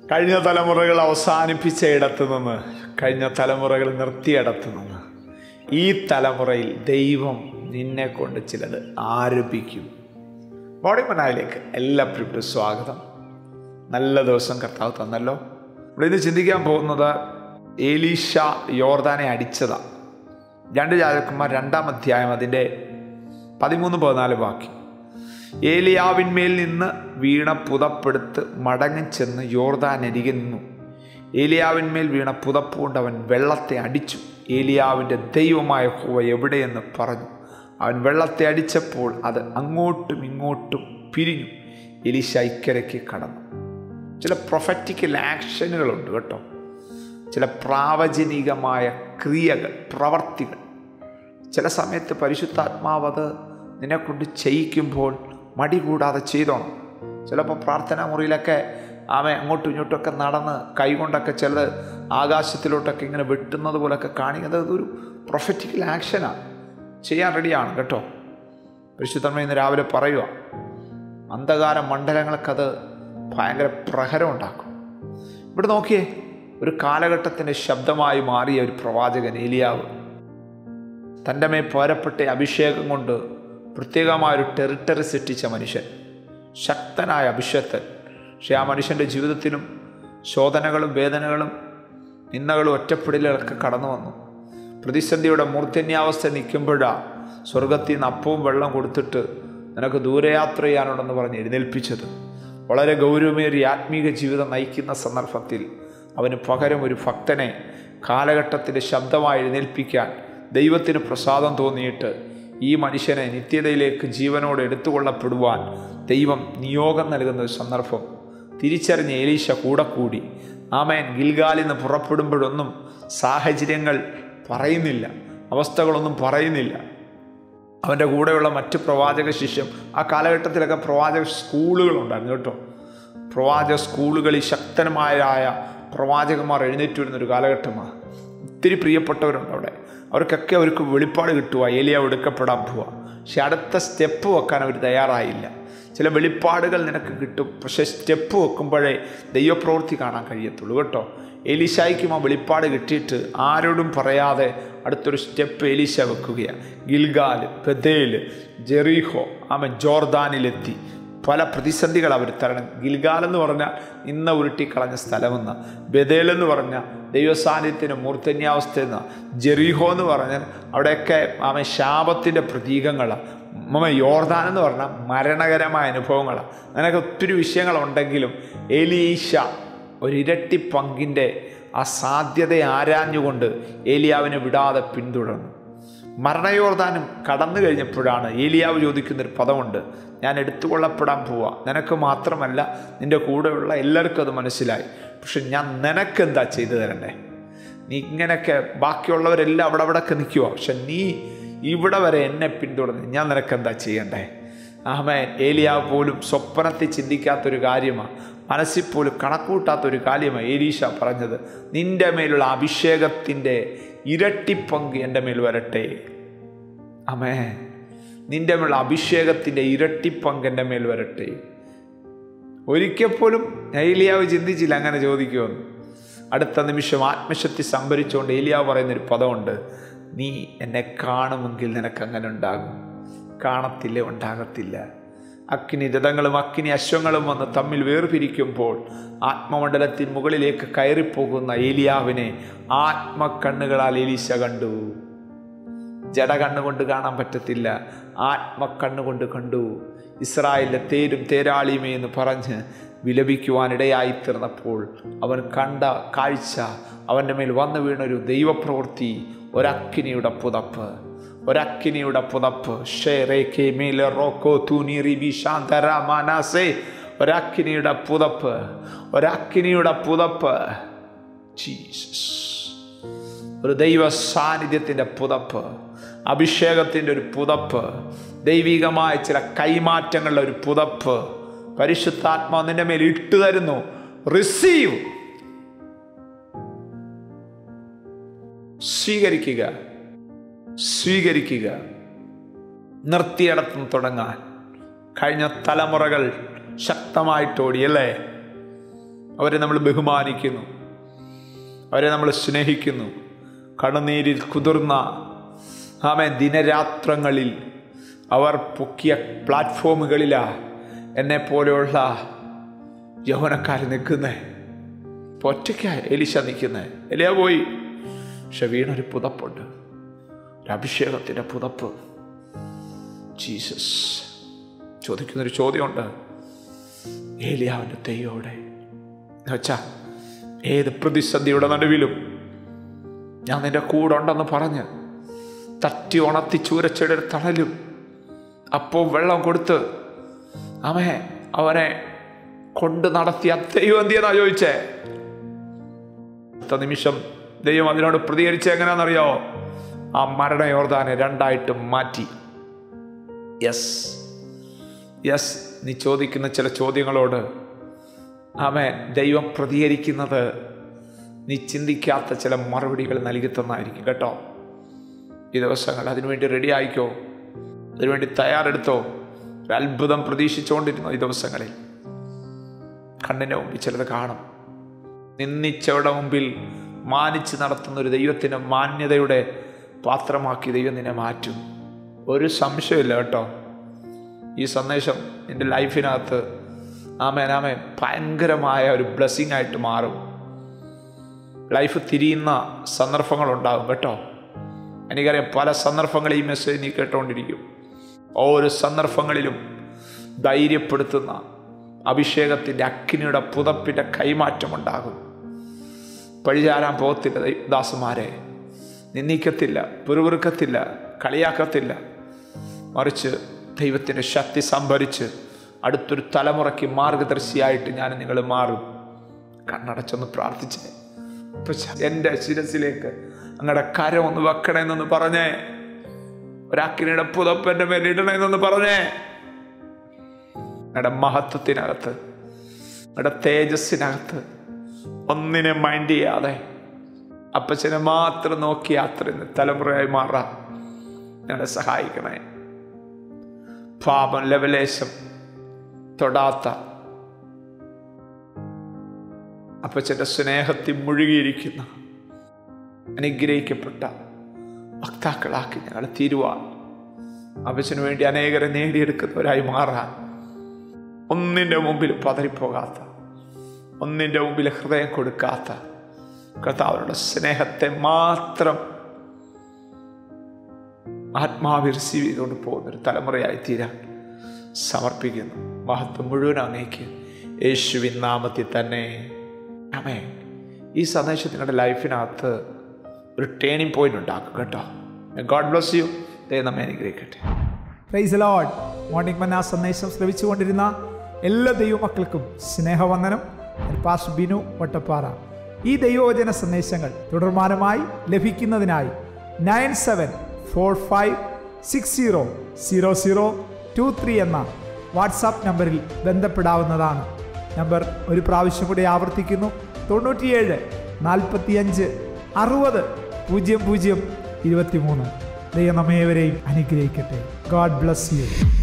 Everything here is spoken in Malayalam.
കഴിഞ്ഞ തലമുറകൾ അവസാനിപ്പിച്ച ഇടത്ത് നിന്ന് കഴിഞ്ഞ തലമുറകൾ നിർത്തിയ ഇടത്ത് നിന്ന് ഈ തലമുറയിൽ ദൈവം നിന്നെ കൊണ്ട് ചിലത് ആരംഭിക്കും ബോഡി മനായിലേക്ക് എല്ലാ പ്രിയപ്പെട്ട സ്വാഗതം നല്ല ദിവസം കർത്താവ് തന്നല്ലോ ഇവിടെ ഇന്ന് ചിന്തിക്കാൻ പോകുന്നത് ഏലീഷ യോർദാനെ അടിച്ചതാണ് രണ്ട് രാജാക്കന്മാർ രണ്ടാം അധ്യായം അതിൻ്റെ പതിമൂന്ന് പതിനാല് ബാക്കി ഏലിയാവിന്മേൽ നിന്ന് വീണ പുതപ്പെടുത്ത് മടങ്ങി ചെന്ന് യോർദാൻ അരികെ നിന്നു ഏലിയാവിന്മേൽ വീണ പുതപ്പ് കൊണ്ട് അവൻ വെള്ളത്തെ അടിച്ചു ഏലിയാവിൻ്റെ ദൈവമായ ഹോവ എവിടെയെന്ന് പറഞ്ഞു അവൻ വെള്ളത്തെ അടിച്ചപ്പോൾ അത് അങ്ങോട്ടും ഇങ്ങോട്ടും പിരിഞ്ഞു എലിശ ഇക്കരയ്ക്ക് കടന്നു ചില പ്രൊഫറ്റിക്കൽ ആക്ഷനുകളുണ്ട് കേട്ടോ ചില പ്രാവചനികമായ ക്രിയകൾ പ്രവർത്തികൾ ചില സമയത്ത് പരിശുദ്ധാത്മാവ് അത് നിന്നെക്കൊണ്ട് ചെയ്യിക്കുമ്പോൾ മടി കൂടാതെ ചെയ്തോണം ചിലപ്പോൾ പ്രാർത്ഥനാ മുറിയിലൊക്കെ ആമ അങ്ങോട്ടും ഇങ്ങോട്ടുമൊക്കെ നടന്ന് കൈകൊണ്ടൊക്കെ ചിലത് ആകാശത്തിലോട്ടൊക്കെ ഇങ്ങനെ വെട്ടുന്നത് പോലൊക്കെ കാണിക്കുന്നത് അതൊരു പ്രൊഫറ്റിക്കൽ ആക്ഷനാണ് ചെയ്യാൻ റെഡിയാണ് കേട്ടോ പരിശുദ്ധമ്മ ഇന്ന് രാവിലെ പറയുക അന്ധകാര മണ്ഡലങ്ങൾക്കത് ഭയങ്കര പ്രഹരം ഉണ്ടാക്കും ഇവിടെ നോക്കിയേ ഒരു കാലഘട്ടത്തിൻ്റെ ശബ്ദമായി മാറിയ ഒരു പ്രവാചകൻ ഏലിയാവ് തൻ്റെ മേൽ പോരപ്പെട്ട അഭിഷേകം കൊണ്ട് പ്രത്യേകമായൊരു ടെറിട്ടറി സൃഷ്ടിച്ച മനുഷ്യൻ ശക്തനായ അഭിഷേക്തൻ പക്ഷേ ആ മനുഷ്യൻ്റെ ജീവിതത്തിലും ശോധനകളും വേദനകളും നിന്ദകളും ഒറ്റപ്പെടലുകളൊക്കെ കടന്നു വന്നു പ്രതിസന്ധിയുടെ മൂർധന്യാവസ്ഥ നിൽക്കുമ്പോഴാണ് സ്വർഗത്തിൽ നിന്ന് അപ്പവും വെള്ളം കൊടുത്തിട്ട് നിനക്ക് ദൂരയാത്ര ചെയ്യാനുണ്ടെന്ന് പറഞ്ഞ് എഴുന്നേൽപ്പിച്ചത് വളരെ ഗൗരവമേറിയ ആത്മീക ജീവിതം നയിക്കുന്ന സന്ദർഭത്തിൽ അവന് പകരം ഒരു ഭക്തനെ കാലഘട്ടത്തിൻ്റെ ശബ്ദമായി എഴുന്നേൽപ്പിക്കാൻ ദൈവത്തിന് പ്രസാദം തോന്നിയിട്ട് ഈ മനുഷ്യനെ നിത്യതയിലേക്ക് ജീവനോട് എടുത്തുകൊള്ളപ്പെടുവാൻ ദൈവം നിയോഗം നൽകുന്ന ഒരു സന്ദർഭം തിരിച്ചറിഞ്ഞ ഏലീശ കൂടെ കൂടി ആമേൻ ഗിൽഗാലിൽ നിന്ന് പുറപ്പെടുമ്പോഴൊന്നും സാഹചര്യങ്ങൾ പറയുന്നില്ല അവസ്ഥകളൊന്നും പറയുന്നില്ല അവൻ്റെ കൂടെയുള്ള മറ്റ് പ്രവാചക ശിഷ്യം ആ കാലഘട്ടത്തിലൊക്കെ പ്രവാചക സ്കൂളുകളുണ്ടായിരുന്നു കേട്ടോ പ്രവാചക സ്കൂളുകളിൽ ശക്തന്മാരായ പ്രവാചകന്മാർ എഴുന്നേറ്റ് വരുന്നൊരു കാലഘട്ടമാണ് ഒത്തിരി പ്രിയപ്പെട്ടവരുണ്ട് അവിടെ അവർക്കൊക്കെ അവർക്ക് വെളിപ്പാട് കിട്ടുക ഏലിയ എടുക്കപ്പെടാൻ പോവുക പക്ഷെ അടുത്ത സ്റ്റെപ്പ് വെക്കാൻ അവർ തയ്യാറായില്ല ചില വെളിപ്പാടുകൾ നിനക്ക് കിട്ടും പക്ഷേ സ്റ്റെപ്പ് വെക്കുമ്പോഴേ ദൈവപ്രവൃത്തി കാണാൻ കഴിയത്തുള്ളൂ കേട്ടോ എലീശായ്ക്കും ആ വെളിപ്പാട് കിട്ടിയിട്ട് ആരോടും പറയാതെ അടുത്തൊരു സ്റ്റെപ്പ് എലീശ വെക്കുകയാണ് ഗിൽഗാൽ ബദേൽ ജെറീഹോ ആമ ജോർദാനിലെത്തി പല പ്രതിസന്ധികൾ അവർ തരണം ഗിൽഗാൽ എന്ന് പറഞ്ഞാൽ ഇന്ന് ഉരുട്ടിക്കളഞ്ഞ സ്ഥലമെന്ന് ബദേൽ എന്ന് പറഞ്ഞാൽ ദൈവസാന്നിധ്യത്തിന് മൂർധന്യാവസ്ഥ എന്ന ജെറീഹോ എന്ന് പറഞ്ഞാൽ അവിടെയൊക്കെ ആമ ശാപത്തിൻ്റെ പ്രതീകങ്ങളാണ് മമ യോർദാൻ എന്ന് പറഞ്ഞാൽ മരണകരമായ അനുഭവങ്ങളാണ് അങ്ങനെയൊക്കെ ഒത്തിരി വിഷയങ്ങളുണ്ടെങ്കിലും എലീശ ഒരു ഇരട്ടി പങ്കിൻ്റെ ആ സാധ്യത ആരാഞ്ഞുകൊണ്ട് ഏലിയാവിനെ വിടാതെ പിന്തുടർന്നു മരണയോർദാനും കടന്നു കഴിഞ്ഞപ്പോഴാണ് ഏലിയാവ് ചോദിക്കുന്നൊരു പദമുണ്ട് ഞാൻ എടുത്തുകൊള്ളപ്പെടാൻ പോവാ നിനക്ക് മാത്രമല്ല നിൻ്റെ കൂടെയുള്ള എല്ലാവർക്കും അത് മനസ്സിലായി പക്ഷെ ഞാൻ നിനക്കെന്താ ചെയ്തു തരണ്ടേ നീ ഇങ്ങനെയൊക്കെ ബാക്കിയുള്ളവരെല്ലാം അവിടെ അവിടെയൊക്കെ നിൽക്കുക പക്ഷെ നീ ഇവിടെ വരെ എന്നെ പിന്തുടർന്ന് ഞാൻ നിനക്കെന്താ ചെയ്യണ്ടേ ആമേൻ ഏലിയാവ് പോലും സ്വപ്നത്തിൽ ചിന്തിക്കാത്തൊരു കാര്യമാണ് മനസ്സിൽ പോലും കണക്കൂട്ടാത്തൊരു കാര്യമാണ് ഏലീഷ പറഞ്ഞത് നിന്റെ മേലുള്ള അഭിഷേകത്തിൻ്റെ ഇരട്ടിപ്പങ്ക് എൻ്റെ മേൽ വരട്ടെ അമേ നിന്റെ മേലുള്ള അഭിഷേകത്തിൻ്റെ ഇരട്ടിപ്പങ്ക് എൻ്റെ മേൽ വരട്ടെ ഒരിക്കൽ പോലും ഏലിയാവ് ചിന്തിച്ചില്ല അങ്ങനെ ചോദിക്കുമെന്ന് അടുത്ത നിമിഷം ആത്മശക്തി സംഭരിച്ചുകൊണ്ട് ഏലിയാവ് പറയുന്നൊരു പദമുണ്ട് നീ എന്നെ കാണുമെങ്കിൽ നിനക്ക് അങ്ങനെ ഉണ്ടാകും കാണത്തില്ല ഉണ്ടാകത്തില്ല അഗ്നി രഥങ്ങളും അഗ്നി അശ്വങ്ങളും വന്ന് തമ്മിൽ വേർപിരിക്കുമ്പോൾ ആത്മമണ്ഡലത്തിന് മുകളിലേക്ക് കയറിപ്പോകുന്ന ഏലിയാവിനെ ആത്മക്കണ്ണുകളാൽ എലീശ കണ്ടു ജഡ കണ്ണുകൊണ്ട് കാണാൻ പറ്റത്തില്ല ആത്മക്കണ്ണുകൊണ്ട് കണ്ടു ഇസ്രായേലിലെ തേരും തേരാളിയുമേ എന്ന് പറഞ്ഞ് വിലപിക്കുവാനിടയായിത്തീർന്നപ്പോൾ അവൻ കണ്ട കാഴ്ച അവൻ്റെ മേൽ വന്നു വീണൊരു ദൈവപ്രവൃത്തി ഒരക്കിനിയുടെ പുതപ്പ് ഒരക്കിനിയുടെ പുതപ്പ് ഷേറേക്കെ മേലെ റോക്കോ തൂനി ബിശാന്തര മാനാസേ ഒരക്കിനിയുടെ പുതപ്പ് ഒരക്കിനിയുടെ പുതപ്പ് ജീസസ് ഒരു ദൈവ സാന്നിധ്യത്തിൻ്റെ പുതപ്പ് അഭിഷേകത്തിൻ്റെ ഒരു പുതപ്പ് ദൈവികമായ ചില കൈമാറ്റങ്ങളുടെ ഒരു പുതപ്പ് പരിശുദ്ധാത്മാവ് നിന്റെ മേൽ ഇട്ടു തരുന്നു റിസീവ് സ്വീകരിക്കുക സ്വീകരിക്കുക നിർത്തിയിടത്തുനിന്ന് തുടങ്ങാൻ കഴിഞ്ഞ തലമുറകൾ ശക്തമായിട്ട് ഓടിയല്ലേ അവരെ നമ്മൾ ബഹുമാനിക്കുന്നു അവരെ നമ്മൾ സ്നേഹിക്കുന്നു കണ്ണുനീരിൽ കുതിർന്ന ആമേ ദിനരാത്രങ്ങളിൽ അവർ പൊക്കിയ പ്ലാറ്റ്ഫോമുകളിലാ എന്നെ പോലെയുള്ള യൗവനക്കാർ നിൽക്കുന്നേ ഒറ്റയ്ക്ക എലിശ നിൽക്കുന്നേ എലിയ പോയി പക്ഷെ വീണൊരു പുതപ്പുണ്ട് ഒരു അഭിഷേകത്തിൻ്റെ പുതപ്പ് ജീസസ് ചോദിക്കുന്നൊരു ചോദ്യമുണ്ട് ഏലിയാവിൻ്റെ തെയ്യോടെ എന്നുവെച്ചാ ഏത് പ്രതിസന്ധിയുടെ നടുവിലും ഞാൻ നിന്റെ കൂടെ ഉണ്ടെന്ന് പറഞ്ഞ് തട്ടി ഉണത്തി ചൂരച്ചയുടെ തണലും അപ്പോൾ വെള്ളം കൊടുത്ത് അവനെ അവനെ കൊണ്ട് നടത്തിയ ദൈവം എന്തിയെന്നാ ചോദിച്ചേ അടുത്ത നിമിഷം ദൈവം അതിനോട് പ്രതികരിച്ച എങ്ങനെയാണെന്നറിയോ ആ മരണ യോർദാനെ രണ്ടായിട്ട് മാറ്റി യെസ് യെസ് നീ ചോദിക്കുന്ന ചില ചോദ്യങ്ങളോട് ആമേ ദൈവം പ്രതികരിക്കുന്നത് നീ ചിന്തിക്കാത്ത ചില മറുപടികൾ നൽകി തന്നായിരിക്കും കേട്ടോ ഈ ദിവസങ്ങൾ അതിനുവേണ്ടി റെഡി ആയിക്കോ അതിനുവേണ്ടി തയ്യാറെടുത്തോ ഒരു അത്ഭുതം പ്രതീക്ഷിച്ചുകൊണ്ടിരുന്നു ഈ ദിവസങ്ങളിൽ കണ്ണിൻ്റെ മുമ്പിൽ ചിലത് കാണും നിന്നിച്ചവരുടെ മുമ്പിൽ മാനിച്ച് നടത്തുന്ന ഒരു ദൈവത്തിൻ്റെ മാന്യതയുടെ പാത്രമാക്കി ദൈവം നിന്നെ മാറ്റും ഒരു സംശയമില്ല കേട്ടോ ഈ സന്ദേശം എൻ്റെ ലൈഫിനകത്ത് ആമേൻ ആമേൻ ഭയങ്കരമായ ഒരു ബ്ലെസ്സിങ് ആയിട്ട് മാറും ലൈഫ് തിരിയുന്ന സന്ദർഭങ്ങളുണ്ടാകും കേട്ടോ എനിക്കറിയാം പല സന്ദർഭങ്ങളിൽ ഈ മെസ്സേജ് നീ കേട്ടുകൊണ്ടിരിക്കും ഓരോ സന്ദർഭങ്ങളിലും ധൈര്യപ്പെടുത്തുന്ന അഭിഷേകത്തിൻ്റെ അഗ്നിയുടെ പുതപ്പിൻ്റെ കൈമാറ്റമുണ്ടാകും പഴിചാരാൻ പോകത്തില്ല ദൈ- ദാസന്മാരെ നിന്ദിക്കത്തില്ല പിറുപിറുക്കത്തില്ല കളിയാക്കത്തില്ല മറിച്ച് ദൈവത്തിൻ്റെ ശക്തി സംഭരിച്ച് അടുത്തൊരു തലമുറയ്ക്ക് മാർഗദർശിയായിട്ട് ഞാൻ നിങ്ങൾ മാറും കണ്ണടച്ചൊന്ന് പ്രാർത്ഥിച്ചേ ഇപ്പൊ എൻ്റെ ശിരസിലേക്ക് അങ്ങടെ കരം ഒന്ന് വെക്കണേന്നൊന്ന് പറഞ്ഞേ ഒരാക്കിനിയുടെ പുതപ്പ് എൻ്റെ മേൽ ഇടണേന്നൊന്ന് പറഞ്ഞേ നിങ്ങളുടെ മഹത്വത്തിനകത്ത് നിങ്ങളുടെ തേജസ്സിനകത്ത് ഒന്നിനെ മൈൻഡ് ചെയ്യാതെ അപ്പച്ചനെ മാത്രം നോക്കി യാത്ര ചെയ്യുന്ന തലമുറയായി മാറാൻ ഞങ്ങളെ സഹായിക്കണേ പാപം ലവലേശം തൊടാത്ത അപ്പച്ചൻ്റെ സ്നേഹത്തിൽ മുഴുകിയിരിക്കുന്ന അനുഗ്രഹിക്കപ്പെട്ട വക്താക്കളാക്കി ഞങ്ങളെ തീരുവാൻ അപ്പച്ചന് വേണ്ടി അനേകരെ നേടിയെടുക്കുന്നവരായി മാറാൻ ഒന്നിൻ്റെ മുമ്പിൽ പതറിപ്പോകാത്ത ഒന്നിൻ്റെ മുമ്പിൽ ഹൃദയം കൊടുക്കാത്ത കർത്താവരുടെ സ്നേഹത്തെ മാത്രം ആത്മാവ് റിസീവ് ചെയ്തുകൊണ്ട് പോകുന്നൊരു തലമുറയായി തീരാൻ സമർപ്പിക്കുന്നു മഹത്വം മുഴുവൻ അങ്ങേക്ക് യേശുവിൻ നാമത്തിൽ തന്നെ അമേ ഈ സന്ദേശം നിങ്ങളുടെ ലൈഫിനകത്ത് ഒരു ടേണിംഗ് പോയിന്റ് ഉണ്ടാക്കും കേട്ടോ ഗോഡ് ബ്ലസ് യു ദൈവം നമ്മെ അനുഗ്രഹിക്കട്ടെ പ്രൈസ് ലോഡ് മോർണിംഗ് മന്ന സന്ദേശം ശ്രവിച്ചുകൊണ്ടിരുന്ന എല്ലാ ദൈവമക്കൾക്കും സ്നേഹവന്ദനം ഞാൻ പാസ്റ്റർ ബിനു വട്ടപ്പാറ ഈ ദൈവവചന സന്ദേശങ്ങൾ തുടർമാനമായി ലഭിക്കുന്നതിനായി nine seven four five six zero zero zero two three എന്ന വാട്സാപ്പ് നമ്പറിൽ ബന്ധപ്പെടാവുന്നതാണ് നമ്പർ ഒരു പ്രാവശ്യം കൂടി ആവർത്തിക്കുന്നു തൊണ്ണൂറ്റിയേഴ് നാൽപ്പത്തിയഞ്ച് അറുപത് പൂജ്യം പൂജ്യം ഇരുപത്തിമൂന്ന് ദൈവം നമ്മേവരെയും അനുഗ്രഹിക്കട്ടെ ഗോഡ് ബ്ലസ് യു